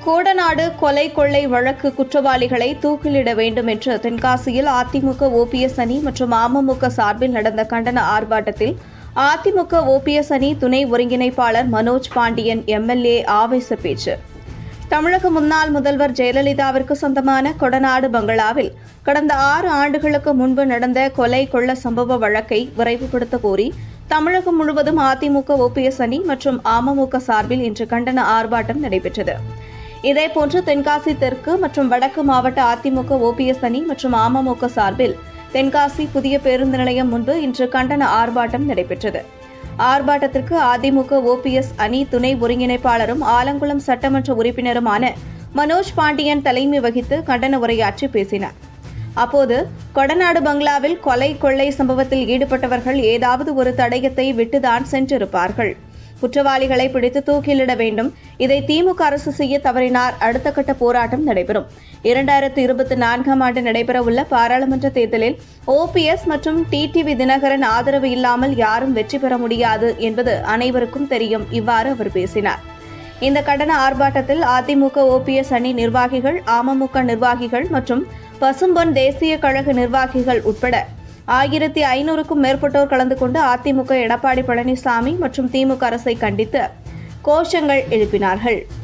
கோடநாடு கொலை கொள்ளை வழக்கு குற்றவாளிகளை தூக்கிலிட வேண்டும் என்று தென்காசியில் அதிமுக ஓபிஎஸ் அணி மற்றும் அமமுக சார்பில் நடந்த கண்டன ஆர்ப்பாட்டத்தில் அதிமுக ஓபிஎஸ் அணி துணை ஒருங்கிணைப்பாளர் மனோஜ் பாண்டியன் எம்எல்ஏ ஆவேச பேச்சு தமிழக முன்னாள் முதல்வர் ஜெயலலிதாவிற்கு சொந்தமான கொடநாடு பங்களாவில் கடந்த ஆறு ஆண்டுகளுக்கு முன்பு நடந்த கொலை கொள்ள சம்பவ வழக்கை விரைவுபடுத்த கோரி தமிழகம் முழுவதும் அதிமுக ஓபிஎஸ் அணி மற்றும் அமமுக சார்பில் இன்று கண்டன ஆர்ப்பாட்டம் நடைபெற்றது இதேபோன்று தென்காசி தெற்கு மற்றும் வடக்கு மாவட்ட அதிமுக ஓபிஎஸ் அணி மற்றும் அமமுக சார்பில் தென்காசி புதிய பேருந்து நிலையம் முன்பு இன்று கண்டன ஆர்ப்பாட்டம் நடைபெற்றது ஆர்ப்பாட்டத்திற்கு அதிமுக ஓபிஎஸ் அணி துணை ஒருங்கிணைப்பாளரும் ஆலங்குளம் சட்டமன்ற உறுப்பினருமான மனோஜ் பாண்டியன் தலைமை வகித்து கண்டன உரையாற்றி பேசினார் அப்போது கொடநாடு பங்களாவில் கொலை கொள்ளை சம்பவத்தில் ஈடுபட்டவர்கள் ஏதாவது ஒரு தடயத்தை விட்டுதான் சென்றிருப்பார்கள் குற்றவாளிகளை பிடித்து தூக்கிலிட வேண்டும் இதை திமுக அரசு செய்ய தவறினார் அடுத்த கட்ட போராட்டம் நடைபெறும் இரண்டாயிரத்து இருபத்தி நான்காம் ஆண்டு நடைபெறவுள்ள பாராளுமன்ற தேர்தலில் ஓபிஎஸ் மற்றும் டிடிவி தினகரன் ஆதரவு இல்லாமல் யாரும் வெற்றி பெற முடியாது என்பது அனைவருக்கும் தெரியும் இவ்வாறு அவர் பேசினார் இந்த கண்டன ஆர்ப்பாட்டத்தில் அதிமுக ஓபிஎஸ் அணி நிர்வாகிகள் அமமுக நிர்வாகிகள் மற்றும் பசும்பொன் தேசிய கழக நிர்வாகிகள் உட்பட ஆயிரத்தி ஐநூறுக்கும் மேற்பட்டோர் கலந்து கொண்டு அதிமுக எடப்பாடி பழனிசாமி மற்றும் திமுக அரசை கண்டித்து கோஷங்கள் எழுப்பினார்கள்